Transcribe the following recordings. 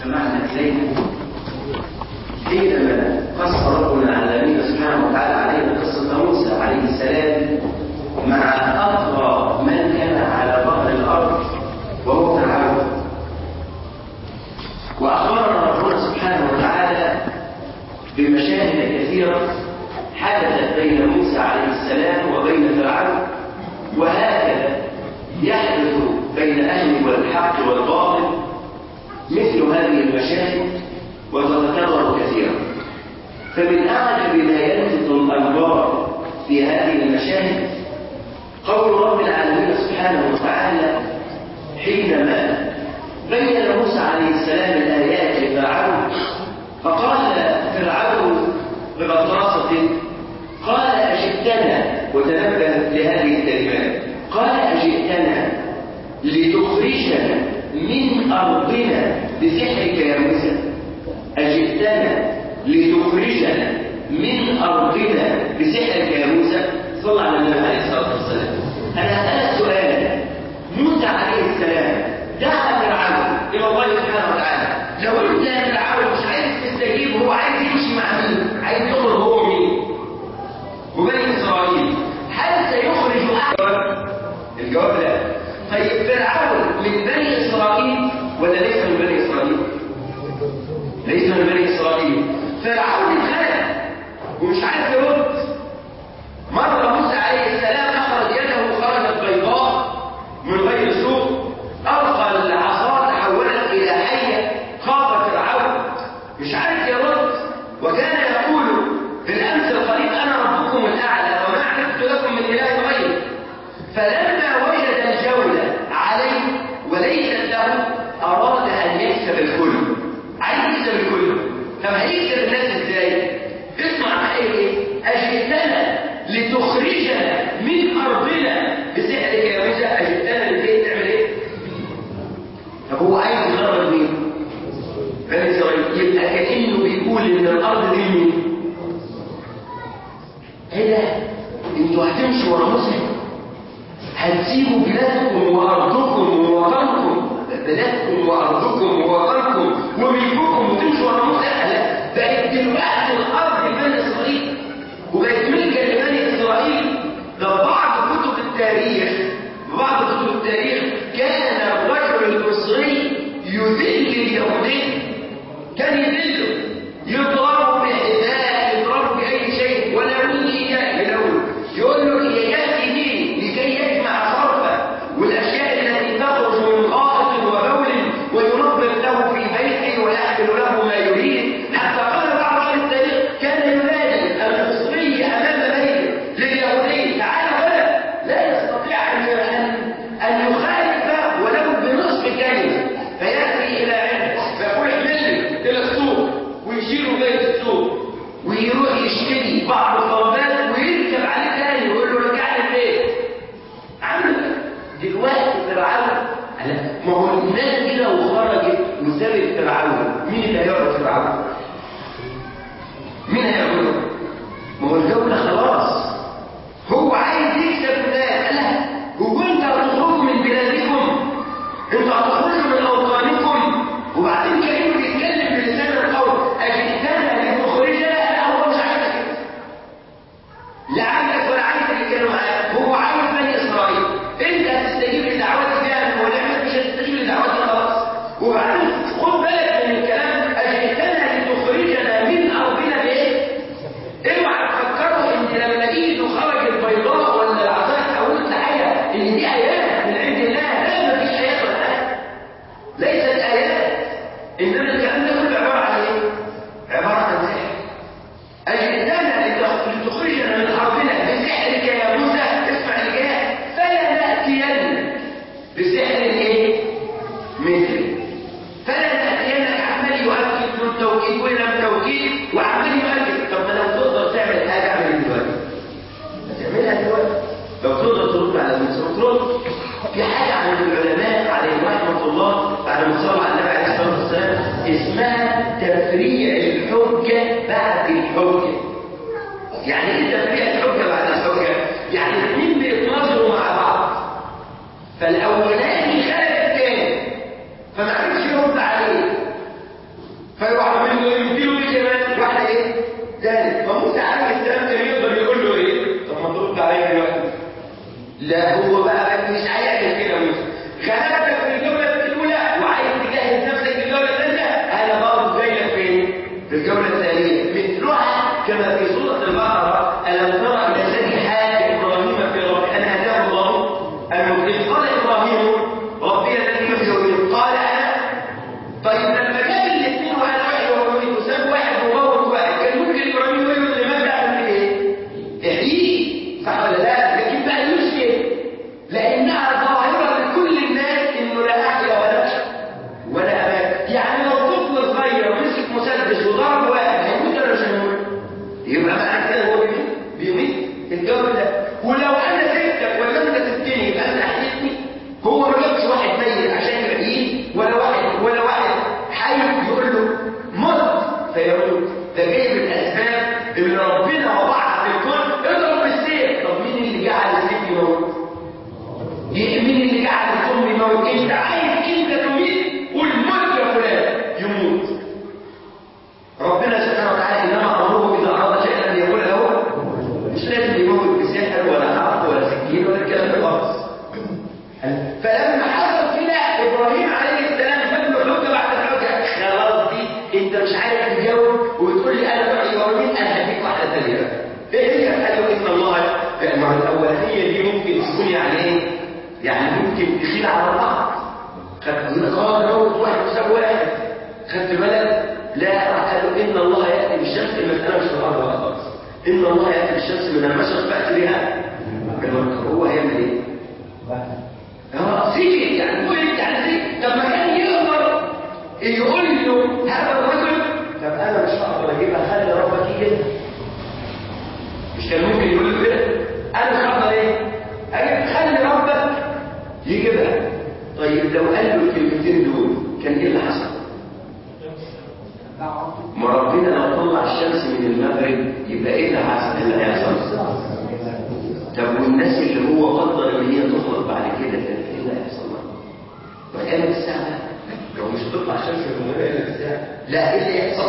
سمعنا إليه حينما قص ربنا على نبينا سبحانه وتعالى علينا قصة موسى عليه السلام مع أطغى من كان على ظهر الأرض وهو فرعون وأخبرنا ربنا سبحانه وتعالى بمشاهد كثيرة حدثت بين موسى عليه السلام وبين فرعون وهكذا يحدث بين أهل والحق والباطل مثل هذه المشاهد وتتكرر كثيرا فمن أعجب ما يلفت الأنظار في هذه المشاهد قول رب العالمين سبحانه وتعالى حينما بين موسى عليه السلام الآيات لفرعون فقال فرعون ببطراسة قال أجئتنا وتنبه لهذه الكلمات قال أجئتنا لتخرجنا من أرضنا بسحرك يا موسى أجئتنا لتخرجنا من أرضنا بسحرك يا موسى صلى على النبي عليه الصلاة والسلام أنا أسألك سؤال موسى عليه السلام دعا فرعون إلى الله سبحانه وتعالى لو أنت يا فرعون مش عايز تستجيب هو عايز يمشي مع مين؟ عايز يخرج هو مين؟ وبني إسرائيل هل سيخرج أحد؟ الجواب لا طيب فرعون من بني إسرائيل ولا ليس من بني إسرائيل؟ ليس من بني إسرائيل فرعون اتخلق ومش عارف يرد مرة موسى عليه السلام أخرج يده خرجت بيضاء من غير سوء ألقى العصا تحولت إلى حية خاف فرعون مش عارف يرد وكان يقول بالأمس القريب أنا ربكم الأعلى وما عرفت لكم من إله غيري فلما وجد الجولة عليه وليست له أراد أن يكسب الكل عايز يكسب الكل طب هيكسب الناس ازاي؟ اسمع معايا ايه؟ أجئتنا لتخرجنا من أرضنا بسحرك يا موسى أجئتنا لكي تعمل ايه؟ طب هو عايز يخرج مين؟ بني إسرائيل يبقى كأنه بيقول إن الأرض دي مين؟ ايه ده؟ انتوا هتمشوا ورا موسى؟ هتسيبوا بلادكم وأرضكم ووطنكم بلادكم وأرضكم ووطنكم وملككم وتمشوا ورا موسى؟ لا بقت دلوقتي الأرض لبني إسرائيل وبقت ملكا لبني إسرائيل ده بعض كتب التاريخ بعض كتب التاريخ كان الرجل المصري يذل اليهودين كان يذله يضربه بحذاء يضربه بأي شيء ولا مين إياه يلون يقول له هي يأتي به لكي يجمع صرفه والأشياء التي تخرج من غائط وبول وينظف له في بيته ويحمل له ما يريد حتى قال بعض أهل التاريخ كان ينادي المصري أمام بيته لليهودي تعال بلد لا يستطيع أن أن أن يخالف ولو بنصف كلمة فيأتي إلى عنده فيقول احملني إلى السوق ويشيله بيت السوق ويروح يشتري بعض الطلبات ويركب عليه تاني ويقول له رجعني البيت عامل دلوقتي فرعون لا ما هو الناس كده وخرجت وسابت فرعون مين اللي هيعرف فرعون؟ مين هيعمله؟ ما هو الدولة خلاص هو عايز يكسب الناس لا هو انت هتخرجوا من بلادكم انتوا هتخرجوا من اوطانكم وبعدين كانه بيتكلم بلسان القول اجئتنا لتخرجنا لا هو مش عايز كده لا عندك ولا عايز اللي كانوا معاه هو عايز بني اسرائيل انت هتستجيب لدعوتي فيها ونعمل مش هتستجيب لدعوتي خلاص وبعدين خد بالك من الكلام اجئتنا لتخرجنا من ارضنا بايه؟ اوعى تفكروا ان لما ايده خرجت بيضاء ولا العصايه اتحولت لحاجه ان دي ايات من عند الله لا مفيش ايات ولا حاجه ليست ايات انما الكلام ده كله عباره عن ايه؟ عباره عن سحر اجئتنا لتخ- لتخرجنا من ارضنا بسحرك يا موسى اسمع الجهاد فلا ناتين بسحر ايه؟ مثلي فلا ناتينك عمال يؤكد له التوكيد ولا التوكيد وعمال يؤكد طب ما لو تقدر تعمل حاجه اعمل دلوقتي هتعملها دلوقتي لو تقدر ترد على المسلم ترد في حاجه عند العلماء عليهم رحمه الله بعد ما صلى على النبي عليه الصلاه والسلام اسمها تفريع الحجه بعد الحجه يعني ايه تفريع الحجه بعد الحجه؟ يعني الاثنين بيتناظروا مع بعض فالاولاني خالف الثاني فما عرفش يرد عليه لا هو بقى مش هيعمل كده موسى خلقتك في الجولة الأولى وعايز تجهز نفسك للجولة الثانية أنا برضه جاي لك فين؟ في الجولة الثانية مثلها كما في سورة البقرة ألم ترى إلى الذي حاج إبراهيم في ربه أن هداه الله المؤمن قال إبراهيم ربي الذي يحيي ويميت قال أنا طيب لما جاب الاثنين وأنا واحد وهو وساب واحد وموت واحد كان ممكن إبراهيم يقول له لماذا أعمل إيه؟ احييه صح ولا لا؟ لكن بقى يشكل لأنها ظاهرة لكل الناس إنه لا أحيا ولا ولا أمات يعني لو طفل صغير مسك مسدس وضرب واحد هيموت ولا مش هيموت؟ يبقى معنى كده هو بيموت بيموت الجو ده ولو أنا سبتك ولا أنت سبتني يبقى أنت أحيتني هو ما جابش واحد ميت عشان يحييه ولا واحد ولا واحد حي يقول له مت فيموت ده جاي من الأسباب اللي ربنا وضعها في الكون اضرب بالسيف طب مين اللي جعل السيف يموت؟ مين اللي جعل الثوم يموت انت عايز انت تميت قول موت يا فلان يموت ربنا سبحانه وتعالى انما امره اذا اراد شيئا ان يقول له مش لازم يموت بسحر ولا حرب ولا سكين ولا الكلام ده خالص فلما حصل كده ابراهيم عليه السلام فجر حجه بعد حجه خلاص دي انت مش عارف تجاوب وتقول لي انا بقى ابراهيم انا هديك واحده ثانيه بقى ايه هي قال له ان الله مع الاولانيه دي ممكن تكون يعني ايه يعني ممكن تخيل على بعض خدت بالك اه موت واحد وساب واحد خدت بالك لا راح قال له ان الله ياتي بالشمس المساله مش في الارض بقى خالص ان الله ياتي بالشمس من المشرق فاتي بها من المغرب هو هيعمل ايه؟ اه سيدي يعني هو يعني سيدي طب ما كان يقدر يقول له هذا الرجل طب انا مش هقدر اجيبها خلي ربك يجي مش كان ممكن يقول له كده انا مش هقدر ايه؟ اجيب خلي ربك يجيبها طيب لو قال له الكلمتين دول كان ايه اللي حصل؟ ما ربنا لو طلع الشمس من المغرب يبقى ايه اللي حصل؟ اللي هيحصل؟ طب والناس اللي هو قدر ان هي تخلق بعد كده كان ايه اللي هيحصل لها؟ وقامت الساعه لو مش هتطلع الشمس من المغرب الا الساعه لا ايه اللي يحصل؟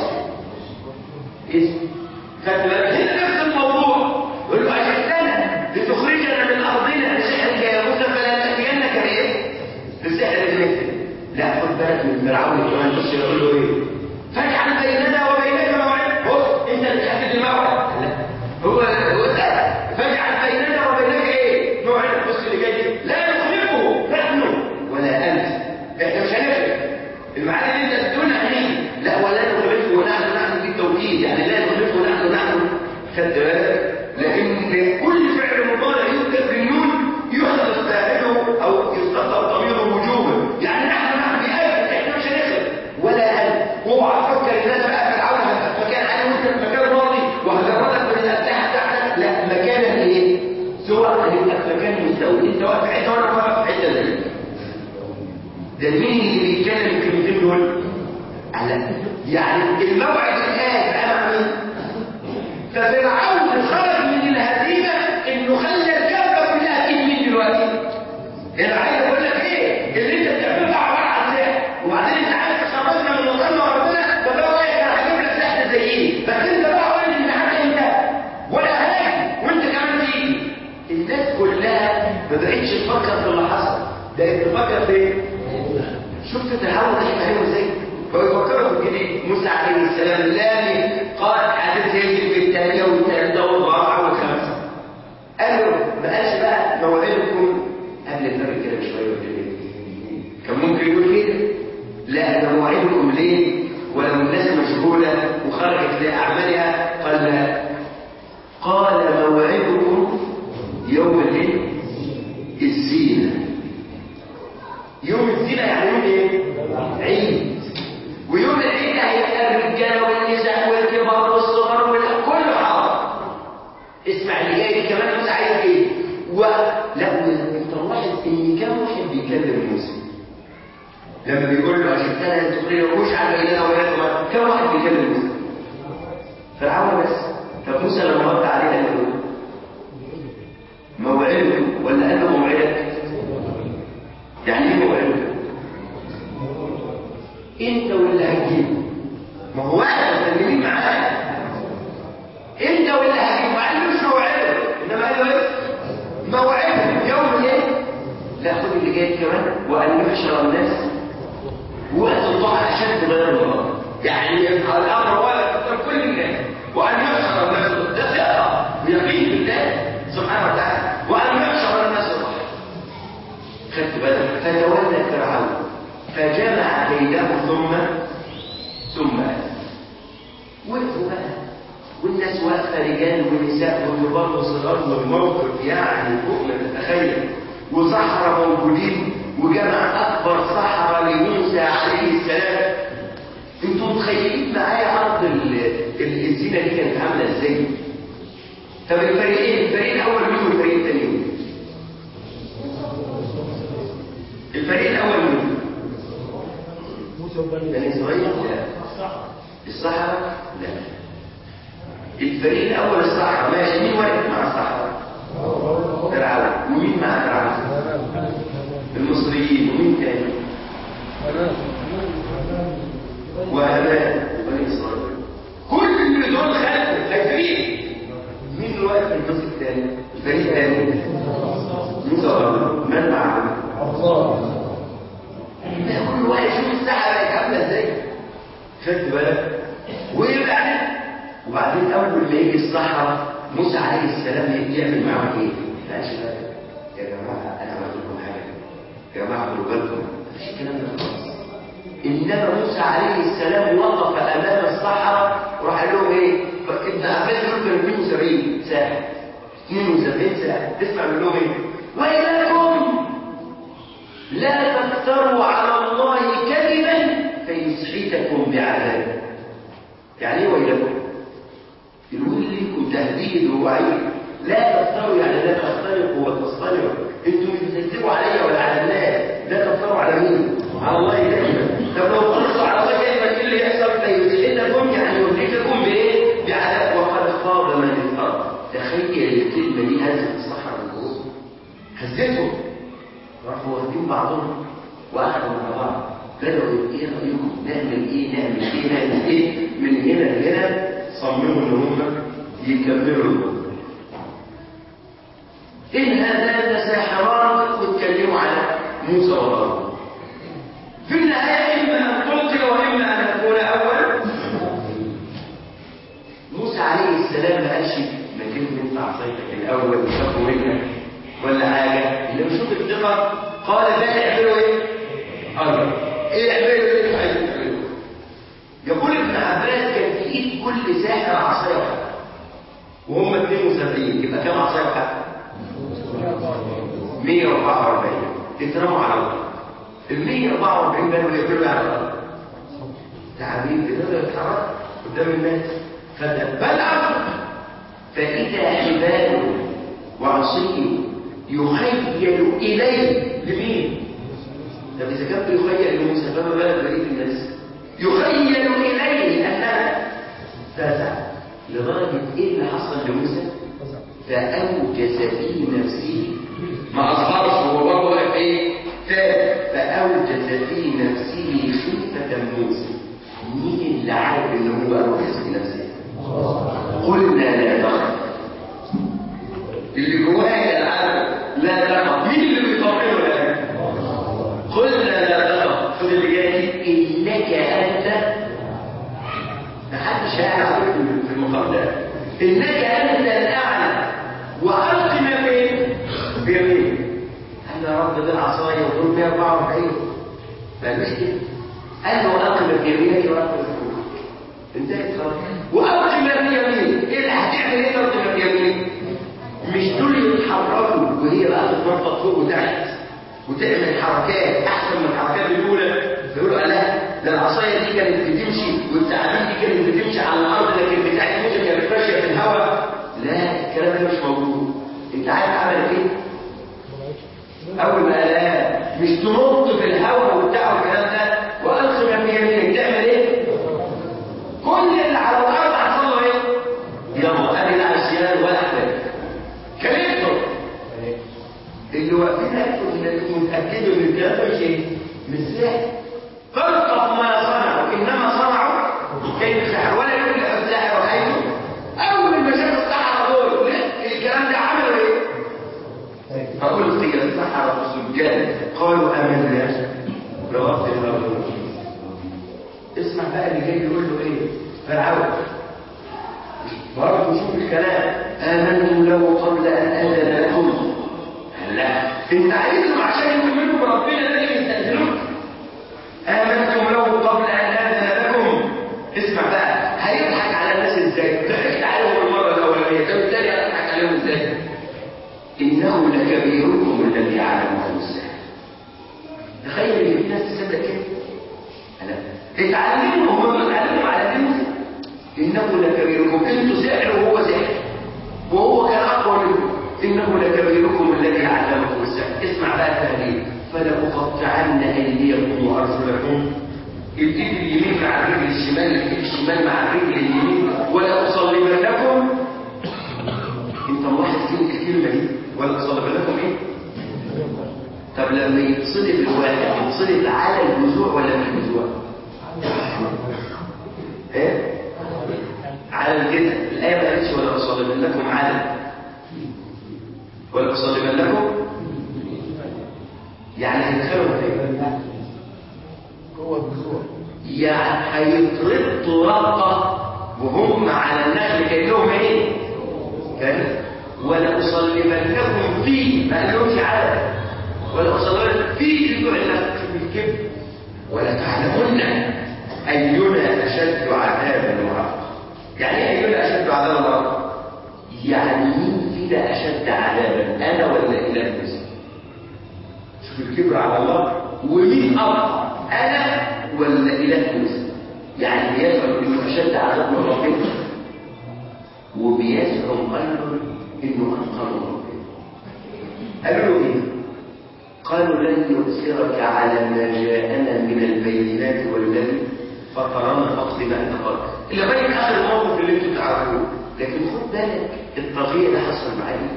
ايه؟ خدت بالك هنا نفس الموضوع يقول له اجئتنا لتخرجنا من ارضنا بسحرك يا موسى فلا تاتينك بايه؟ بسحر مثله لا خد بالك من فرعون كمان بص يقول له ايه؟ فاجعل بيننا وبينك موعد هو انت اللي تحدد الموعد لا هو هو ده فاجعل بيننا وبينك ايه؟ موعد بص اللي جاي دي. لا نخلفه نحن ولا انت احنا مش هنخلف المعاني اللي انت بتقولها هنيجي لا ولا نخلفه ونحن نحن دي التوكيد يعني لا نخلفه نحن نحن خدت بالك لان كل فعل مضارع يذكر بالنون يحدث فاعله او يستقر ضميره وجوبا يعني نحن نحن بألف احنا مش هنخلف ولا انت واوعى تفكر ان انا بقى فرعون هبقى في مكان عالي وانت في مكان راضي وهجردك من الاسلحه بتاعتك لا مكانا ايه؟ سواء هنبقى في مكان مستوي انت واقف في حته وانا واقف في حته زيك ده مين اللي بيتكلم الكلمتين دول؟ على يعني الموعد الآن بقى مع مين؟ ففرعون خرج من الهزيمة انه خلى الكفة كلها تجيب مين دلوقتي؟ انا عايز اقول لك ايه؟ اللي انت بتعمله ده عبارة عن سحر وبعدين انت عايز تخرجنا من وطننا وربنا طب انا رايح انا هجيب لك سحر زيه بس انت بقى قول لي ان حاجه انت ولا هاجي وانت كمان تيجي الناس كلها ما بقتش تفكر في اللي حصل بقت تفكر في ايه؟ شفت التحول احنا عليه ازاي فيفكروا في الجديد موسى عليه السلام لامي قال حدث هيجي في الثانيه والثالثه والرابعه والخامسه قالوا ما قالش بقى موعدكم قبل المغرب كده بشويه ولا ايه كان ممكن يقول كده لا ده موعدكم ليه ولو الناس مشغوله وخرجت لاعمالها قال لا قال موعدكم يوم الايه الزينه يوم الزينة يعني يوم ايه؟ عيد ويوم العيد هيبقى الرجال والنساء والكبار والصغار كله حاضر اسمع اللي جاي دي كمان موسى عايز ايه؟ و لا انت ملاحظ ان كم واحد بيكلم موسى لما بيقول له عشان كان تخرج مش على بيننا وبينكم كم واحد بيكلم موسى؟ فرعون بس طب موسى لما رد عليه قال له موعدكم ولا قال له موعدك؟ يعني ايه موعدك انت واللي هتجيبه ما هو واحد مستنيين معاه انت واللي هتجيبه ما قالوش موعده انما قال له ايه موعده يوم وأن يحشر الناس وقت الضحى أشد غير المرض يعني الأمر واقف كل الناس وأن يحشر الناس ده ثقة ويقين بالله سبحانه وتعالى وأن يحشر الناس ضحى خدت بالك فتولى فرعون فجمع كيده ثم ثم أتى وقفوا بقى والناس واقفه رجال ونساء وكبار وصغار والموقف يعني فوق ما تتخيل وصحراء موجودين وجمع اكبر صحراء لموسى عليه السلام انتوا متخيلين معايا عرض الزينه دي كانت عامله ازاي؟ طب الفريقين الفريق الاول مين والفريق الثاني مين؟ الفريق الاول مين؟ موسى وبني بني اسرائيل؟ لا الصحراء؟ لا الفريق الاول الصحراء ماشي مين واقف مع الصحراء؟ فرعون ومين مع فرعون؟ المصريين ومين تاني؟ وهباء وبني اسرائيل كل دول خلفوا خايفين مين اللي واقف في الجزء الثاني؟ الفريق الثاني موسى وهارون من معهم؟ ده كل واحد يشوف الساعه بقت عامله ازاي خدت بالك وبعدين وبعدين اول ما يجي الصحراء موسى عليه السلام يعمل معاهم ايه؟ لا شباب يا جماعه انا عملت لكم حاجه يا جماعه خدوا بالكم مفيش الكلام ده خالص انما موسى عليه السلام وقف امام الصحراء وراح قال لهم ايه؟ ابن عباس دول كانوا 72 ساعه 72 ساعه تسمع منهم ايه؟ ويلكم لا تفتروا على الله كذبا فيسحتكم بعذاب يعني ايه ويلكم الويل لكم تهديد ووعيد لا تفتروا يعني لا تختلقوا وتصطنعوا انتوا مش بتكذبوا عليا ولا على الناس لا تفتروا على مين على الله كذبا طب لو قلتوا على الله كذبا ايه اللي يحصل فيسحتكم يعني يهلككم بايه بعذاب وقد خاب من افترى تخيل الكلمه دي هزت الصحراء من جوه هزتهم راحوا واخدين بعضهم واخدوا مع بعض بدأوا ايه رأيكم نعمل ايه نعمل ايه نعمل ايه من هنا لهنا صمموا ان هم يكملوا الموضوع ان هذان لساحران واتكلموا على موسى وهارون في النهاية إما أن تلقي وإما أن أكون أول موسى عليه السلام ما قالش ما كنت انت عصيتك الأول وشافوا منك ولا حاجة اللي بيشوف الثقة قال ده يعملوا ايه؟ أجر ايه يعملوا ايه اللي عايزين يعملوا؟ يقول ابن عباس كان في ايد كل ساحر عصاية واحدة وهم 72 يبقى كام عصاية واحدة؟ 144 اترموا على الأرض ال 144 كانوا يقولوا على الأرض تعبين بتقدر تتحرك قدام الناس فتبلعوا فإذا حبال وعصي يخيل إليه لمين؟ طب إذا كان بيخيل لموسى فما بالك بقية الناس يخيل إليه أنها تسع لدرجة إيه اللي حصل لموسى؟ فأوجس في نفسه ما أظهرش هو برضه واقف إيه؟ تاب فأوجس في نفسه خيفة موسى مين اللي عارف إن هو أوجس في نفسه؟ قلنا لا تخف اللي جوايا العالم لا تخف مين اللي بيطمئنه الآن؟ قلنا لا تخف خد اللي جاي إنك أنت محدش هيعرف في المقام ده إنك أنت الأعلى وألق ما فين؟ بيمين قال له يا رب ده العصاية ودول 144 فقالوش كده قال له ألق ما في يمينك وألق ما في يمينك انتهت خلاص وألق ما في يمينك إيه اللي هتعمل إيه ألق ما في يمينك؟ مش دول يتحركوا وهي بقى تتنطط فوق وتحت وتعمل حركات احسن من الحركات الاولى يقولوا لا ده العصايه دي كانت بتمشي والتعابين دي كانت بتمشي على الارض لكن بتاعت موسى كانت ماشيه في الهواء لا الكلام ده مش موجود انت عارف عملت ايه؟ اول ما قالها مش تنط في الهواء وبتاع والكلام ده والقي ما في يمينك تعمل ايه؟ كل اللي على الارض حصل له ايه؟ يلا ادي لا عصيان ولا حاجه كلمته اللي واقفين عرفوا انكم متاكدوا ان الكلام ده مش ايه؟ مش سحر فالقف ما صنعوا انما صنعوا كيد سحر ولا يقول لك الساحر وحيده اول ما شافوا السحره دول الكلام ده عملوا ايه؟ فقلت يا السحرة سجاد قالوا آمنا برب الأرض اسمع بقى اللي جاي يقول له ايه فرعون برضه شوف الكلام آمنتم له قبل أن آذن لكم لا انت عايزهم عشان يؤمنوا بربنا لازم يستأذنوك آمنتم له قبل أن آذن لكم اسمع بقى هيضحك على الناس ازاي ضحكت عليهم المرة الأولانية طب الثانية هضحك عليهم ازاي إنه لكبيركم الذي علمكم السحر تخيل ان في ناس تصدق كده انا اتعلموا هم دول اتعلموا على دين موسى انه لكبيركم انتوا سحر وهو سحر وهو كان اقوى منكم انه لكبيركم الذي علمكم السحر اسمع بقى التهديد فلأقطعن ايديكم وارجلكم الايد اليمين مع الرجل الشمال الايد الشمال مع الرجل اليمين ولا اصلبنكم انت ملاحظ فين الكلمه دي ولا اصلبنكم ايه طب لما يتصلب الواحد يتصلب على الجذوع ولا من الجذوع ايه على الجذع الايه ما قالتش ولا اصلبنكم على ولا اصلبنكم يعني هيدخلوا فين هو الجذوع يعني هيتربطوا ربطه وهم على النخل كانهم ايه كان ولا اصلبنكم فيه ما قالهمش على ولا أصدر في جذوع النخل شوف الكبر ولا تعلمن أينا أشد عذابا وأبقى يعني ايه أينا أشد عذابا وأبقى يعني مين فينا أشد عذابا أنا ولا إله موسى شوف الكبر على الله ومين أبقى أنا ولا إله موسى يعني بيزعم إنه أشد عذاب من ربنا وبيزعم أيضا إنه أتقى من ربنا قالوا له إيه قالوا لن نؤثرك على ما جاءنا من البينات والذي فطرنا فاقض ما انت قال لغايه اخر الموقف اللي انتوا تعرفوه لكن خد بالك التغيير ده حصل معايا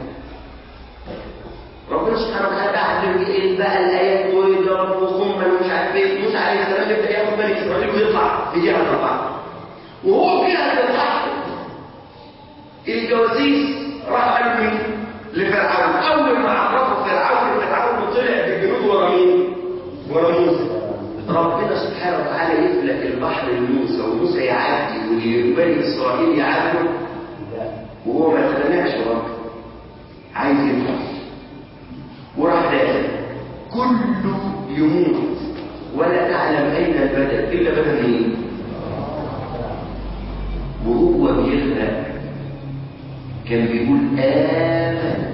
ربنا سبحانه وتعالى قعد ايه بقى الايات ويضرب وخمل ومش عارف ايه موسى عليه السلام يبدا ياخد بني اسرائيل ويطلع في جهه البحر وهو في جهه البحر الجواسيس راح قالوا مين؟ لفرعون اول ما عرفوا فرعون فرعون طلع بالجنود ورا مين ورا موسى ربنا سبحانه وتعالى يفلق البحر لموسى وموسى يعدي وبني اسرائيل يعدوا وهو ما يقتنعش رب عايز يموت وراح داخل كله يموت ولا تعلم اين البدن الا بدن مين وهو بيغرق كان بيقول آمن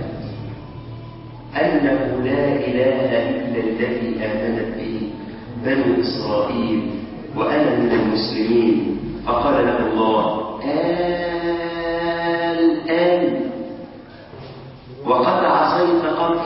أنه لا إله إلا الذي آمنت به بنو إسرائيل وأنا من المسلمين فقال له الله الآن وقد عصيت قبل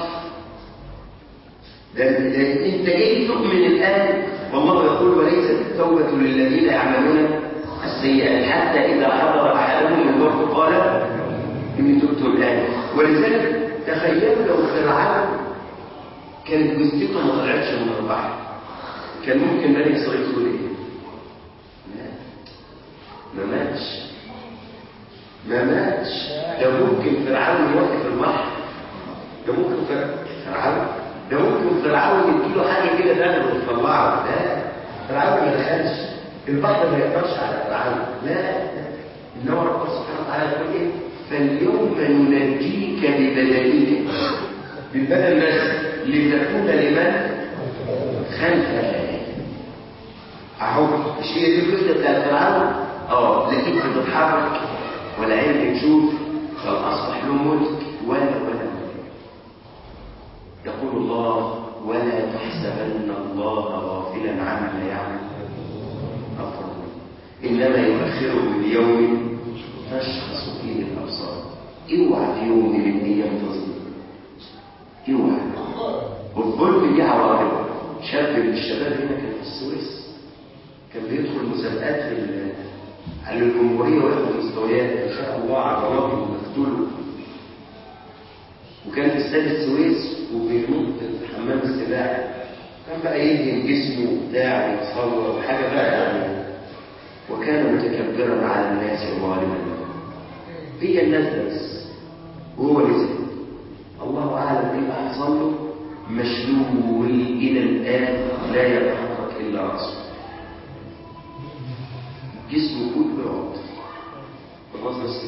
ده ده انت جاي تؤمن الآن والله يقول وليست التوبة للذين يعملون السيئات حتى إذا حضر أحدهم الموت قال إني تبت الآن ولذلك تخيلوا لو فرعون كانت جثته ما طلعتش من البحر كان ممكن بني إسرائيل تقول إيه؟ لا ما ماتش ما ماتش ده ممكن فرعون يوقف البحر ده ممكن فرعون ده ممكن فرعون يديله حاجة كده داخل وتطلعه لا فرعون ما دخلش البحر ما يقدرش على فرعون لا إنما ربنا سبحانه وتعالى يقول إيه؟ فاليوم ننجيك ببدنك بالبدن بس لتكون لمن خلفك اهو مش هي دي الفكره بتاعت فرعون اه لكن بتتحرك والعين بتشوف بل اصبح له ملك ولا ولا يقول الله ولا تحسبن الله غافلا عما يعمل الظالمون انما يؤخرهم ليوم تشخص فيه الابصار اوعى في يوم من الايام تظلم اوعى والظلم دي عوارض شاب من الشباب هنا كان في السويس كان بيدخل مسابقات في ال- على الجمهوريه وياخد مستويات ان شاء الله عضلاته ومقتوله وكان في استاد السويس وبينط في حمام السباحه كان بقى يدهن جسمه وبتاع ويتصور وحاجه بقى يعني وكان متكبرا على الناس ظالما هي الناس بس وهو نزل الله اعلم ايه اللي حصل له مشلول إلى الآن لا يتحرك إلا رأسه جسمه كله يعض خلاص بس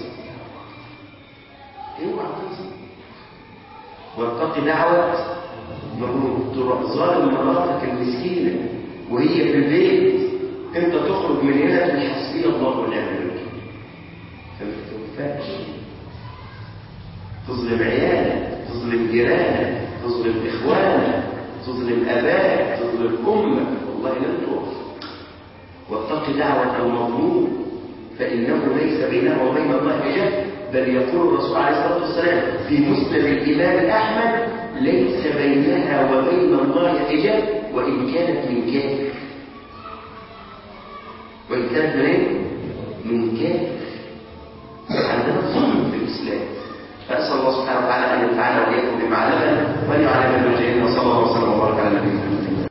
اوعى تنسى واتقي دعوة مظلوم تروح ظالم مراتك المسكينة وهي في البيت انت تخرج من هنا تقول حسبي الله ونعم الوكيل فما تنفعش تظلم عيالك تظلم جيرانك تظلم اخوانك تظلم ابائك تظلم امك والله لن توفق واتق دعوة المظلوم فإنه ليس بينه وبين الله حجاب بل يقول الرسول عليه الصلاة والسلام في مسند الإمام أحمد ليس بينها وبين الله حجاب وإن كانت من كافر وإن كانت من إيه؟ من كافر عندنا ظلم في الإسلام فأسأل الله سبحانه وتعالى أن ينفعنا